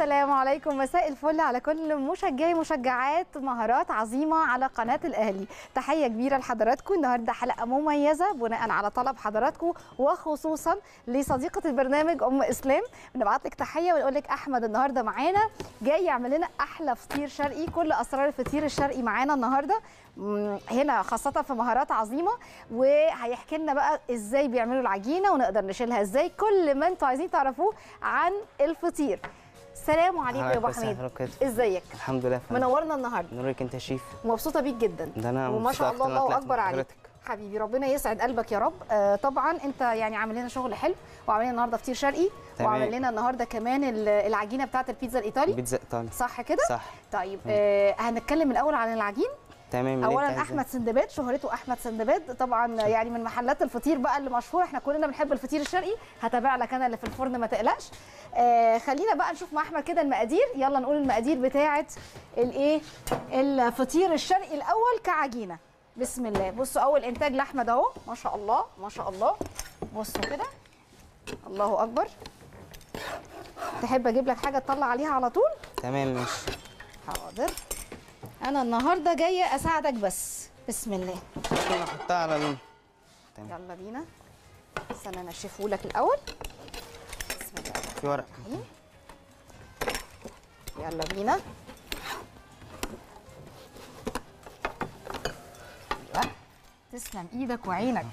السلام عليكم مساء الفل على كل مشجعي مشجعات مهارات عظيمه على قناه الاهلي تحيه كبيره لحضراتكم النهارده حلقه مميزه بناء على طلب حضراتكم وخصوصا لصديقه البرنامج ام اسلام بنبعت لك تحيه ونقول لك احمد النهارده معانا جاي يعمل لنا احلى فطير شرقي كل اسرار الفطير الشرقي معانا النهارده مم، هنا خاصه في مهارات عظيمه وهيحكي لنا بقى ازاي بيعملوا العجينه ونقدر نشيلها ازاي كل ما انتوا عايزين تعرفوه عن الفطير السلام عليكم يا ابو عليكم السلام حميد ورحمة الله. ازيك الحمد لله يا فندم. منورنا النهارده نورك انت يا شيف ومبسوطه بيك جدا ده انا وما شاء مبسوط الله أكتر إن الله أنا طلعت اكبر مع عليك حضرتك. حبيبي ربنا يسعد قلبك يا رب آه طبعا انت يعني عامل لنا شغل حلو وعامل لنا النهارده فطير شرقي تمام. وعامل لنا النهارده كمان ال- العجينه بتاعه البيتزا الايطالي بيتزا ايطالي صح كده صح طيب آه هنتكلم الاول عن العجين تمام اللي انت اولا عايزاه. احمد سندباد شهرته احمد سندباد طبعا يعني من محلات الفطير بقى اللي مشهور احنا كلنا بنحب الفطير الشرقي هتابع لك انا اللي في الفرن ما تقلقش آه خلينا بقى نشوف مع احمد كده المقادير يلا نقول المقادير بتاعه الايه الفطير الشرقي الاول كعجينه بسم الله بصوا اول انتاج لاحمد اهو ما شاء الله ما شاء الله بصوا كده الله اكبر تحب اجيب لك حاجه تطلع عليها على طول تمام ماشي حاضر انا النهارده جايه اساعدك بس بسم الله ممكن احطها على ال... يلا بينا استنى انشفه لك الاول بسم الله الرحمن في ورق الرحيم يلا بينا ايوه تسلم ايدك وعينك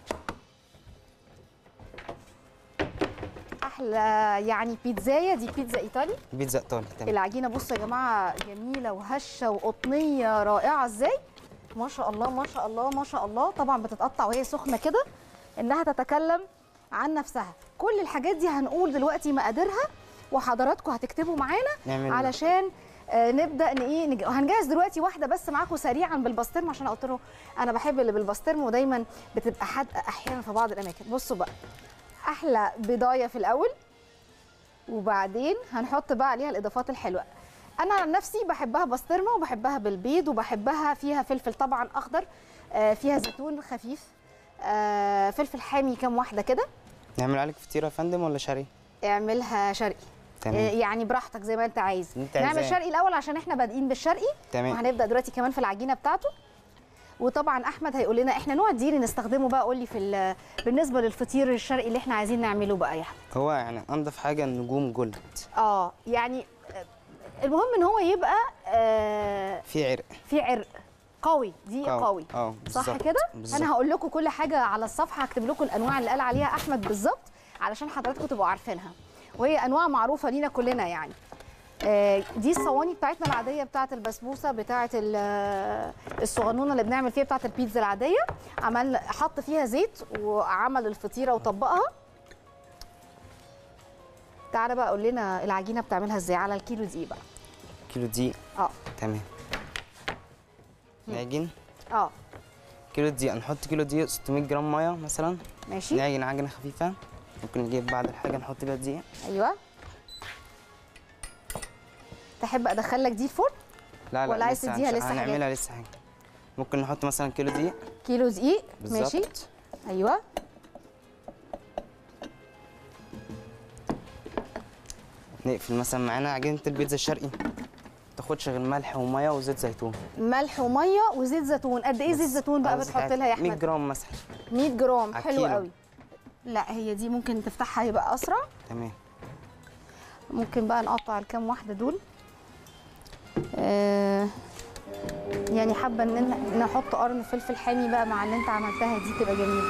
احلى يعني بيتزايه دي بيتزا ايطالي بيتزا ايطالي تمام العجينه بصوا يا جماعه جميله وهشه وقطنيه رائعه ازاي ما شاء الله ما شاء الله ما شاء الله طبعا بتتقطع وهي سخنه كده انها تتكلم عن نفسها كل الحاجات دي هنقول دلوقتي مقاديرها وحضراتكم هتكتبوا معانا نعمل علشان آه، نبدا ان ايه نج... هنجهز دلوقتي واحده بس معاكم سريعا بالبسطرمه عشان قلت له انا بحب اللي بالبسطرمه ودايما بتبقى حادقه احيانا في بعض الاماكن بصوا بقى احلى بضايه في الاول وبعدين هنحط بقى عليها الاضافات الحلوه انا عن نفسي بحبها بسطرمه وبحبها بالبيض وبحبها فيها فلفل طبعا اخضر آه، فيها زيتون خفيف آه، فلفل حامي كام واحده كده نعمل عليك فطيره يا فندم ولا شرقي اعملها شرقي آه، تمام يعني براحتك زي ما انت عايز اللي انت نعمل عايزاه. شرقي الاول عشان احنا بادئين بالشرقي تمام وهنبدا دلوقتي كمان في العجينه بتاعته وطبعا احمد هيقول لنا احنا نوع الدقيق اللي نستخدمه بقى قول لي في ال- بالنسبه للفطير الشرقي اللي احنا عايزين نعمله بقى يا احمد هو يعني انضف حاجه النجوم جولد اه يعني آه، المهم ان هو يبقى آه في عرق في عرق قوي دقيق قوي. قوي اه صح بالظبط، كده بالظبط. انا هقول لكم كل حاجه على الصفحه هكتب لكم الانواع اللي قال عليها احمد بالظبط علشان حضراتكم تبقوا عارفينها وهي انواع معروفه لينا كلنا يعني آه، دي الصواني بتاعتنا العاديه بتاعه البسبوسه بتاعه ال- آه، الصغنونه اللي بنعمل فيها بتاعه البيتزا العاديه عمل حط فيها زيت وعمل الفطيره وطبقها تعالى بقى قول لنا العجينه بتعملها ازاي على الكيلو دقيق بقى كيلو دقيق اه تمام نعجن اه كيلو دقيق نحط كيلو دقيق 600 جرام ميه مثلا ماشي نعجن عجنه خفيفه ممكن نجيب بعد الحاجه نحط بيها دقيق ايوه تحب ادخل لك دي الفرن لا لا ولا عايز لسه تديها هنش- لسه حاجات؟ هنعملها لسه حاجه ممكن نحط مثلا كيلو دقيق كيلو دقيق بالظبط ماشي ايوه نقفل مثلا معانا عجينه البيتزا الشرقي تاخدش غير ملح وميه وزيت زيتون ملح وميه وزيت زيتون قد ايه زيت زيتون بقى عاوز بتحط بتاعت لها يا 100 احمد جرام مثلا 100 جرام على حلو الكيلو. قوي لا هي دي ممكن تفتحها يبقى اسرع تمام ممكن بقى نقطع الكام واحده دول آه يعني حابه ان إن نحط قرن فلفل حامي بقى مع اللي انت عملتها دي تبقى جميله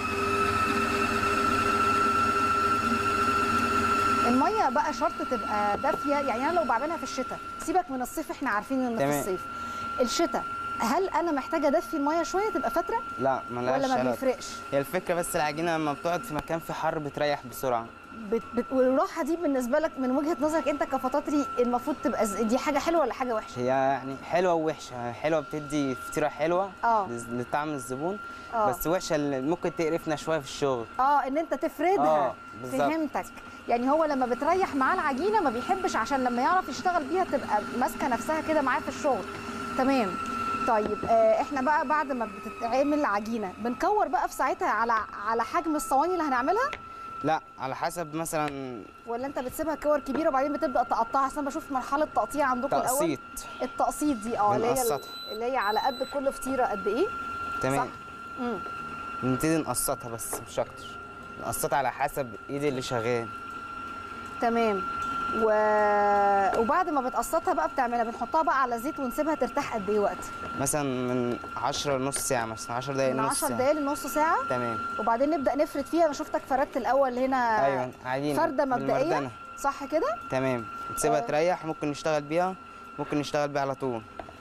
الميه بقى شرط تبقى دافيه يعني انا لو بعملها في الشتاء سيبك من الصيف احنا عارفين ان في تمام. الصيف الشتاء هل انا محتاجه ادفي الميه شويه تبقى فتره لا ملهاش ولا ما علاقة. بيفرقش هي الفكره بس العجينه لما بتقعد في مكان في حر بتريح بسرعه بت... بت... والراحه دي بالنسبه لك من وجهه نظرك انت كفطاطري المفروض تبقى ز- دي حاجه حلوه ولا حاجه وحشه هي يعني حلوه ووحشه حلوه بتدي فطيره حلوه اه. لز- لطعم الزبون اه بس وحشه اللي ممكن تقرفنا شويه في الشغل اه ان انت تفردها اه بالظبط فهمتك يعني هو لما بتريح معاه العجينه ما بيحبش عشان لما يعرف يشتغل بيها تبقى ماسكه نفسها كده معاه في الشغل تمام طيب آه احنا بقى بعد ما بتتعمل العجينه بنكور بقى في ساعتها على على حجم الصواني اللي هنعملها لا على حسب مثلا ولا انت بتسيبها كور كبيره وبعدين بتبدا تقطعها اصل انا بشوف مرحله تقطيع عندكم الاول تقسيط التقسيط دي اه اللي هي بنقسطها. اللي هي على قد كل فطيره قد ايه تمام صح امم نبتدي نقسطها بس مش اكتر نقسطها على حسب ايد اللي شغال تمام و... وبعد ما بتقسطها بقى بتعملها بنحطها بقى على زيت ونسيبها ترتاح قد ايه وقت مثلا من 10 لنص ساعه مثلا 10 دقايق من نص 10 ساعه دقايق لنص ساعه تمام وبعدين نبدا نفرد فيها انا شفتك فردت الاول هنا ايوه عادي فرده مبدئيه بالمردنة. صح كده تمام نسيبها آه. تريح ممكن نشتغل بيها ممكن نشتغل بيها على طول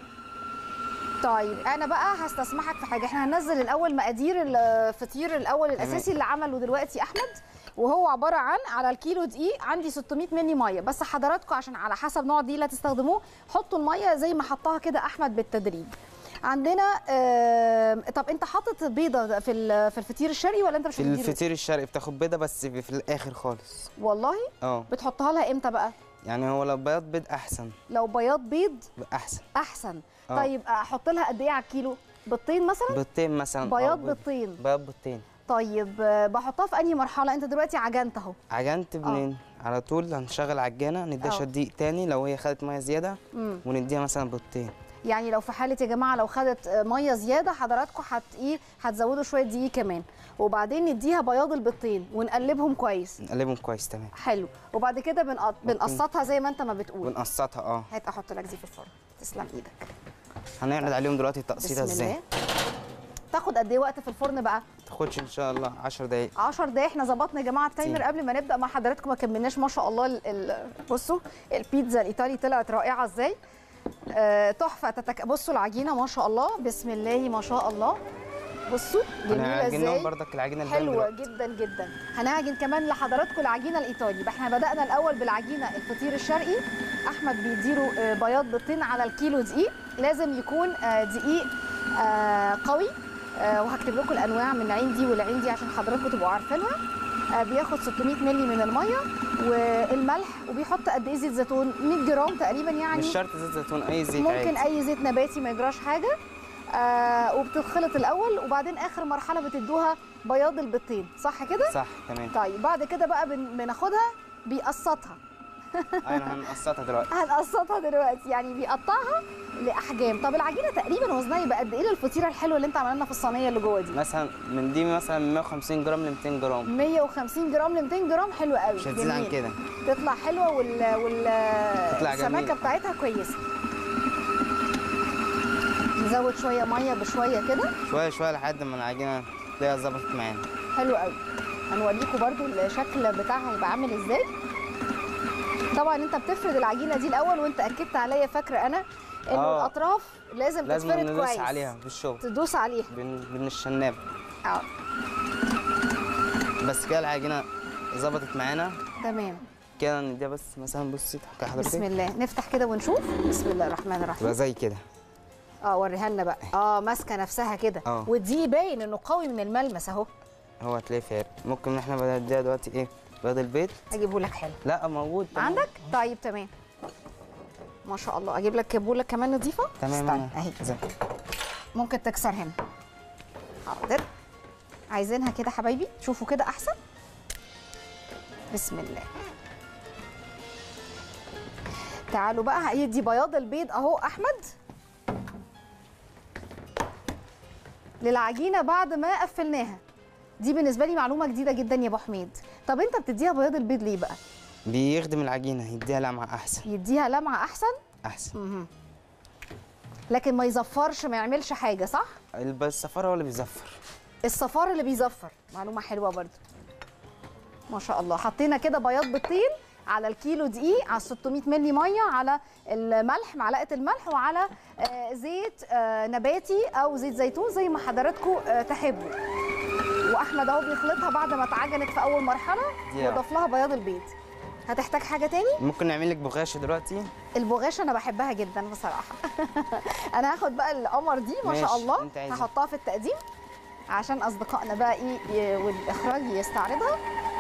طيب انا بقى هستسمحك في حاجه احنا هننزل الاول مقادير الفطير الاول الاساسي اللي عمله دلوقتي احمد وهو عباره عن على الكيلو دقيق عندي 600 مللي ميه بس حضراتكم عشان على حسب نوع دقيق اللي هتستخدموه حطوا الميه زي ما حطها كده احمد بالتدريج عندنا آم، طب انت حاطط بيضه في ال- في الفطير الشرقي ولا انت مش في بتديله؟ الفطير الشرقي بتاخد بيضه بس في الاخر خالص والله اه بتحطها لها امتى بقى يعني هو لو بياض بيض احسن لو بياض بيض بيبقى احسن احسن آه. طيب احط لها قد ايه على الكيلو بيضتين مثلا بيضتين مثلا أو بياض بيض- بيضتين بياض بيضتين طيب آه، بحطها في انهي مرحله انت دلوقتي عجنت اهو عجنت بنين على طول هنشغل عجانه نديها آه. شويه دقيق تاني لو هي خدت ميه زياده مم. ونديها مثلا بيضتين يعني لو في حاله يا جماعه لو خدت آه، ميه زياده حضراتكم هت ايه هتزودوا شويه دقيق كمان وبعدين نديها بياض البيضتين ونقلبهم كويس نقلبهم كويس تمام حلو وبعد كده بنقط... بنقسطها زي ما انت ما بتقول ونقسطها اه هات احط لك دي في الفرن تسلم ايدك هنعرض عليهم دلوقتي التقسيطه بسم ازاي الله تاخد قد ايه وقت في الفرن بقى تاخدش ان شاء الله 10 دقايق 10 دقايق احنا ظبطنا يا جماعه التايمر تين. قبل ما نبدا مع حضراتكم ما كملناش ما شاء الله ال- ال- بصوا البيتزا الايطالي طلعت رائعه ازاي آه، تحفه تتك... بصوا العجينه ما شاء الله بسم الله ما شاء الله بصوا جميله هنعجنهم ازاي بردك العجينه الباقيه حلوه دلوقتي. جدا جدا هنعجن كمان لحضراتكم العجينه الايطالي يبقى احنا بدانا الاول بالعجينه الفطير الشرقي احمد بيديله آه، بياض بيضتين على الكيلو دقيق لازم يكون آه، دقيق آه، قوي آه، وهكتب لكم الانواع من العين دي والعين دي عشان حضراتكم تبقوا عارفينها آه، بياخد 600 مللي من الميه والملح وبيحط قد ايه زيت زيتون 100 جرام تقريبا يعني مش شرط زيت زيتون اي زيت ممكن عادي اي زيت نباتي ما يجراش حاجه آه وبتتخلط الاول وبعدين اخر مرحله بتدوها بياض البيضتين صح كده صح تمام طيب بعد كده بقى بن- بناخدها بيقسطها ايوه هنقسطها دلوقتي هنقسطها دلوقتي يعني بيقطعها لاحجام طب العجينه تقريبا وزنها يبقى قد ايه للفطيره الحلوه اللي انت عاملها لنا في الصينيه اللي جوه دي مثلا من دي مثلا من 150 جرام ل 200 جرام 150 جرام ل 200 جرام حلوه قوي مش هتزيد عن جميل. كده تطلع حلوه وال وال تطلع السماكه جميلة. بتاعتها كويسه نزود شويه ميه بشويه كده شويه شويه لحد ما العجينه تلاقيها ظبطت معانا حلو قوي هنوريكم برضو الشكل بتاعها هيبقى عامل ازاي طبعا انت بتفرد العجينه دي الاول وانت اكدت عليا فاكره انا ان آه. الاطراف لازم, لازم تتفرد ندوس كويس عليها في الشغل تدوس عليها بين بين الشناب اه بس كده العجينه ظبطت معانا تمام كده نديها بس مثلا بصي تحكي حضرتك بسم الله نفتح كده ونشوف بسم الله الرحمن الرحيم تبقى زي كده اه وريها لنا بقى اه ماسكه نفسها كده آه. ودي باين انه قوي من الملمس اهو هو هتلاقيه فارق ممكن ان احنا نديها دلوقتي ايه بيض البيض اجيبه لك حلو لا موجود طبعاً. عندك طيب تمام ما شاء الله اجيب لك بوله كمان نظيفه تمام استنى أنا- اهي زي- ممكن تكسر هنا حاضر عايزينها كده حبايبي شوفوا كده احسن بسم الله تعالوا بقى هيدي بياض البيض اهو احمد للعجينه بعد ما قفلناها دي بالنسبه لي معلومه جديده جدا يا ابو حميد طب انت بتديها بياض البيض ليه بقى بيخدم العجينه يديها لمعه احسن يديها لمعه احسن احسن مهم. لكن ما يزفرش ما يعملش حاجه صح الب- الصفار هو اللي بيزفر الصفار اللي بيزفر معلومه حلوه برضو ما شاء الله حطينا كده بياض بيضتين على الكيلو دقيق على 600 مللي ميه على الملح معلقه الملح وعلى آه، زيت آه، نباتي او زيت زيتون زي ما حضراتكم آه، تحبوا واحمد اهو بيخلطها بعد ما اتعجنت في اول مرحله دي وضاف لها بياض البيض هتحتاج حاجه تاني ممكن نعمل لك بغاشه دلوقتي البغاشه انا بحبها جدا بصراحه انا هاخد بقى القمر دي ما شاء ماشي، الله انت عايزة. هحطها في التقديم عشان اصدقائنا بقى ايه ي- والاخراج يستعرضها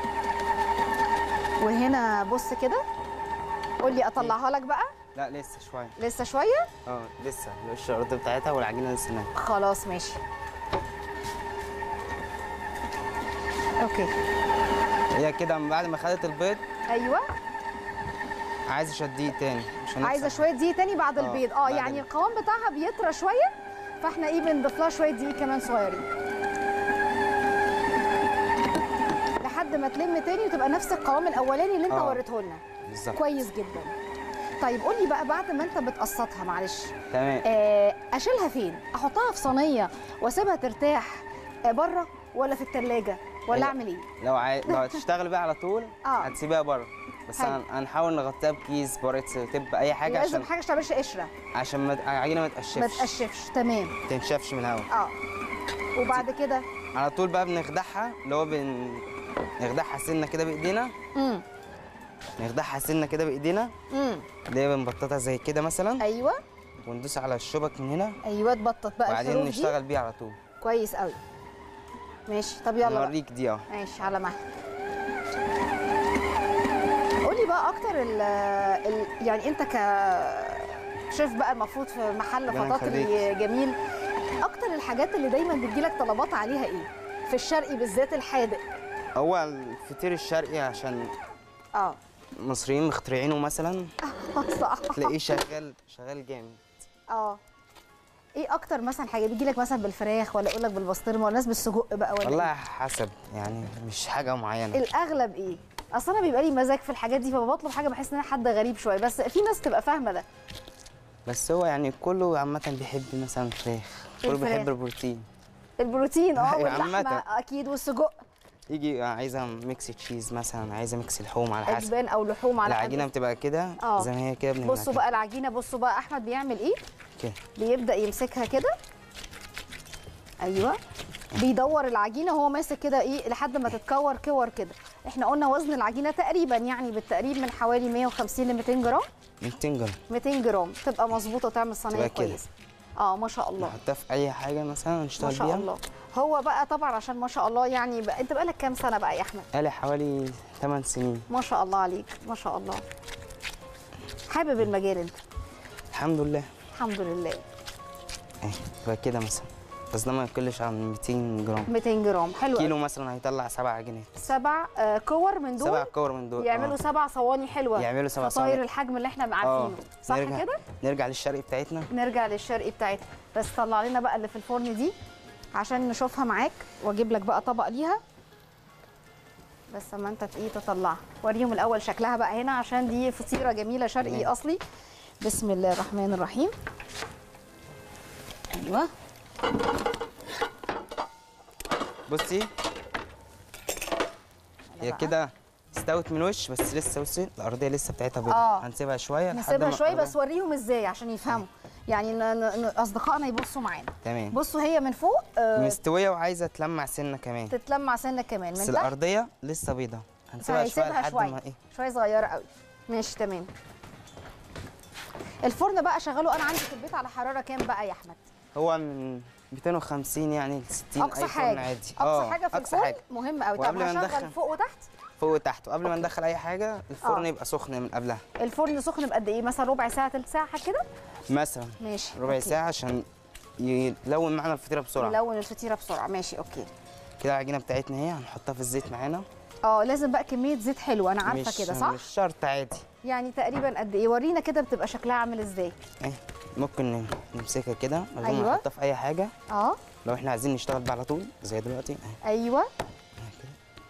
وهنا بص كده قول لي اطلعها لك بقى لا لسه شويه لسه شويه اه لسه الوش الارض بتاعتها والعجينه لسه نايمه خلاص ماشي اوكي هي كده من بعد ما خدت البيض ايوه عايزه شويه دقيق تاني عشان عايزه نكسر. شويه دقيق تاني بعد آه، البيض اه بعد يعني ال- القوام بتاعها بيطرى شويه فاحنا ايه بنضيف لها شويه دقيق كمان صغيرين لحد ما تلم تاني وتبقى نفس القوام الاولاني اللي انت آه. وريته لنا كويس بالظبط جدا طيب قول لي بقى بعد ما انت بتقسطها معلش تمام آه، اشيلها فين احطها في صينيه واسيبها ترتاح آه، بره ولا في الثلاجه ولا هي- اعمل ايه لو عاي... لو هتشتغل بيها على طول آه. هتسيبها بره بس حلو. هن... هنحاول نغطيها بكيس بوريت تب اي حاجه لازم عشان حاجه ما تعملش قشره عشان ما... العجينه ما ما تقشفش تقشفش تمام ما تنشفش من الهواء اه وبعد كده على طول بقى بنخدعها اللي هو بن... نخدعها سنه كده بايدينا امم نخدعها سنه كده بايدينا امم اللي هي بنبططها زي كده مثلا ايوه وندوس على الشبك من هنا ايوه تبطط بقى وبعدين الحروف دي نشتغل بيه على طول كويس قوي ماشي طب يلا بقى. نوريك دي اهو ماشي على مهلك قولي بقى اكتر ال ال يعني انت ك شيف بقى المفروض في محل ربنا فطاطري يخليك. جميل اكتر الحاجات اللي دايما بتجيلك طلبات عليها ايه في الشرقي بالذات الحادق هو الفطير الشرقي عشان اه المصريين مخترعينه مثلا صح تلاقيه شغال شغال جامد اه ايه اكتر مثلا حاجه بيجيلك مثلا بالفراخ ولا يقول لك بالبسطرمه ولا ناس بالسجق بقى ولا والله إيه؟ حسب يعني مش حاجه معينه الاغلب ايه اصل انا بيبقى لي مزاج في الحاجات دي فبطلب حاجه بحس ان انا حد غريب شويه بس في ناس تبقى فاهمه ده بس هو يعني كله عامه بيحب مثلا فراخ كله الفراخ. بيحب البروتين البروتين اه أيوة، واللحمه عامة. اكيد والسجق يجي عايزه ميكس تشيز مثلا عايزه ميكس لحوم على حسب اجبان او لحوم على العجينه حسب. بتبقى كده آه. زي ما هي كده بنعملها بصوا كده. بقى العجينه بصوا بقى احمد بيعمل ايه كده بيبدا يمسكها كده ايوه بيدور العجينه وهو ماسك كده ايه لحد ما تتكور كور كده احنا قلنا وزن العجينه تقريبا يعني بالتقريب من حوالي 150 ل 200 جرام 200 جرام 200 جرام تبقى مظبوطه وتعمل صينيه تبقى كده. كويسه اه ما شاء الله نحطها في اي حاجه مثلا ما نشتغل شاء بيها الله هو بقى طبعا عشان ما شاء الله يعني بقى انت بقالك كام سنه بقى يا احمد بقالي حوالي 8 سنين ما شاء الله عليك ما شاء الله حابب المجال انت الحمد لله الحمد لله اهي تبقى كده مثلا بس ده ما يقلش عن 200 جرام 200 جرام حلو كيلو قوي. مثلا هيطلع سبع عجينات سبع آه، كور من دول سبع كور من دول يعملوا آه. سبع صواني حلوه يعملوا سبع فطاير صواني. الحجم اللي احنا اه عارفينه صح نرجع كده نرجع للشرق بتاعتنا نرجع للشرقي بتاعتنا بس طلع لنا بقى اللي في الفرن دي عشان نشوفها معاك واجيب لك بقى طبق ليها بس اما انت ايه تطلعها وريهم الاول شكلها بقى هنا عشان دي فطيره جميله شرقي تمام. اصلي بسم الله الرحمن الرحيم ايوه بصي هي بقى. كده استوت من وش بس لسه بصي الارضيه لسه بتاعتها بيضاء آه. هنسيبها شويه لحد نسيبها ما شويه الأرضية- بس وريهم ازاي عشان يفهموا يعني ن- ن- ن- اصدقائنا يبصوا معانا تمام بصوا هي من فوق آه مستويه وعايزه تلمع سنه كمان تتلمع سنه كمان بس من تحت الارضيه لسه بيضاء هنسيبها شويه فهيسيبها لحد شويه ما ايه شويه صغيره قوي ماشي تمام الفرن بقى شغله انا عندي في البيت على حراره كام بقى يا احمد هو من 250 يعني ل 60 اقصى اي فرن حاجه عادي اقصى حاجه في اقصى الفرن حاجه مهم قوي طب وقبل ما هشغل ندخل- فوق وتحت فوق وتحت وقبل ما ندخل اي حاجه الفرن آه. يبقى سخن من قبلها الفرن سخن بقد ايه مثلا ربع ساعه ثلث ساعه كده مثلا ماشي ربع أوكي. ساعه عشان يلون معانا الفطيره بسرعه نلون الفطيره بسرعه ماشي اوكي كده العجينه بتاعتنا اهي هنحطها في الزيت معانا اه لازم بقى كميه زيت حلوه انا عارفه مش كده صح مش شرط عادي يعني تقريبا قد ايه ورينا كده بتبقى شكلها عامل ازاي اهي ممكن نمسكها كده من غير أيوة. ما نحطها في اي حاجه اه لو احنا عايزين نشتغل بقى على طول زي دلوقتي اهي ايوه اهي كده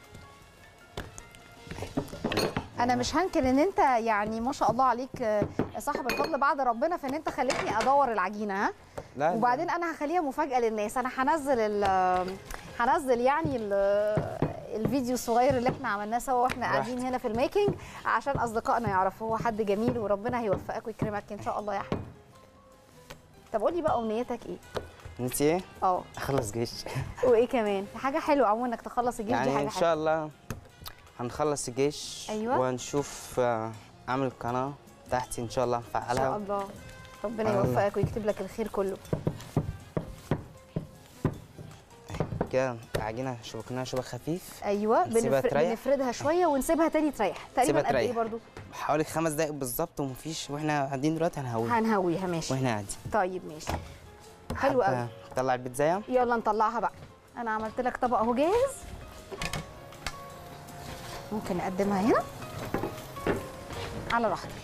انا مش هنكر ان انت يعني ما شاء الله عليك آه، صاحب الفضل بعد ربنا في ان انت خليتني ادور العجينه ها لا وبعدين انا هخليها مفاجاه للناس انا هنزل ال هنزل يعني ال- الفيديو الصغير اللي احنا عملناه سوا واحنا قاعدين براحتك. هنا في الميكنج عشان اصدقائنا يعرفوا هو حد جميل وربنا هيوفقك ويكرمك ان شاء الله يا احمد طب قولي بقى امنيتك ايه انت ايه اه اخلص جيش وايه كمان حاجه حلوه عموما انك تخلص الجيش دي يعني حاجه ان حلوه شاء الله هنخلص الجيش أيوة. ونشوف آه، اعمل قناه تحتي ان شاء الله ان شاء نفعلها الله ربنا الله. يوفقك ويكتب لك الخير كله كده العجينه شبكناها شبك خفيف ايوه نسيبها بنفر... تريح. بنفردها شويه ونسيبها تاني تريح تقريبا سيبها قد ايه تريح. برضو حوالي خمس دقايق بالظبط ومفيش واحنا قاعدين دلوقتي هنهويها هنهويها ماشي واحنا قاعدين طيب ماشي حلو قوي حابة نطلع البيتزايه يلا نطلعها بقى انا عملت لك طبق اهو جاهز ممكن نقدمها هنا على راحتك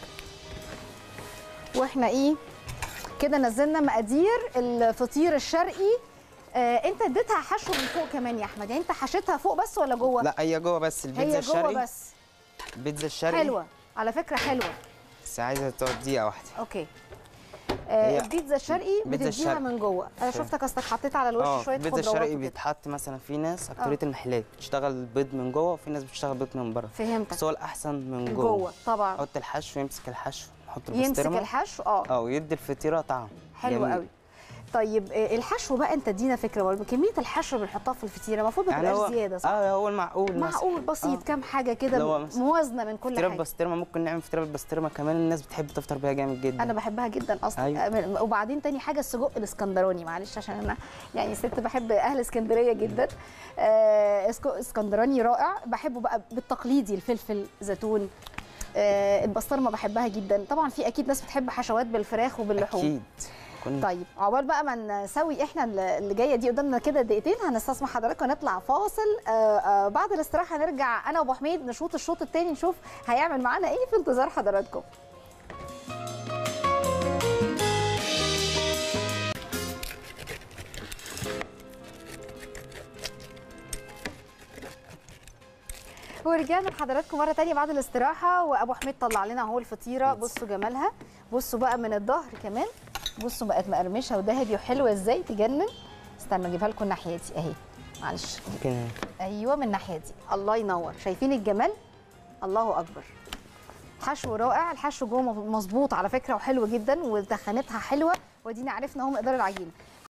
واحنا ايه كده نزلنا مقادير الفطير الشرقي آه انت اديتها حشو من فوق كمان يا احمد يعني انت حشيتها فوق بس ولا جوه لا هي جوه بس البيتزا هي جوه الشرقي بس البيتزا الشرقي حلوه على فكره حلوه بس عايزه تقعد دقيقه واحده اوكي آه هي البيتزا الشرقي بيتزا بتديها الشرقي. من جوه انا شوف. شفتك اصلك حطيت على الوش اه شويه البيتزا خضروات الشرقي وكده. بيتحط مثلا في ناس اكتريه المحلات بتشتغل بيض من جوه وفي ناس بتشتغل بيض من بره فهمتك بس هو الاحسن من جوه جوه طبعا حط الحشو يمسك الحشو نحط يمسك البسطرمه الحشو اه اه ويدي الفطيره طعم حلو جميل. قوي طيب آه، الحشو بقى انت ادينا فكره برضه كميه الحشو اللي بنحطها في الفطيره المفروض ما يعني تبقاش هو زياده صح اه هو المعقول مثلا. معقول بسيط آه. كام حاجه اللي هو كده مثلا موازنه من كل فطيره حاجه بسطرمه ممكن نعمل فطيره بالبسطرمه كمان الناس بتحب تفطر بيها جامد جدا انا بحبها جدا اصلا أيوة. أيوة. وبعدين تاني حاجه السجق الاسكندراني معلش عشان انا يعني ست بحب اهل اسكندريه جدا آه اسك- اسكندراني رائع بحبه بقى بالتقليدي الفلفل زيتون آه البسطرمه بحبها جدا طبعا في اكيد ناس بتحب حشوات بالفراخ وباللحوم اكيد كنا طيب عقبال بقى ما نسوي احنا اللي جايه دي قدامنا كده دقيقتين هنستسمح حضراتكم نطلع فاصل آه آه بعد الاستراحه نرجع انا وابو حميد نشوط الشوط الثاني نشوف هيعمل معانا ايه في انتظار حضراتكم ورجعنا لحضراتكم مره تانية بعد الاستراحه وابو حميد طلع لنا اهو الفطيره بصوا جمالها بصوا بقى من الظهر كمان بصوا بقت مقرمشه وذهبي وحلوه ازاي تجنن استنى اجيبها لكم الناحيه دي اهي معلش ممكن ايوه من الناحيه دي الله ينور شايفين الجمال الله اكبر حشو رائع الحشو جوه مظبوط على فكره وحلو جدا ودخنتها حلوه ودينا عرفنا اهو مقدار العجينه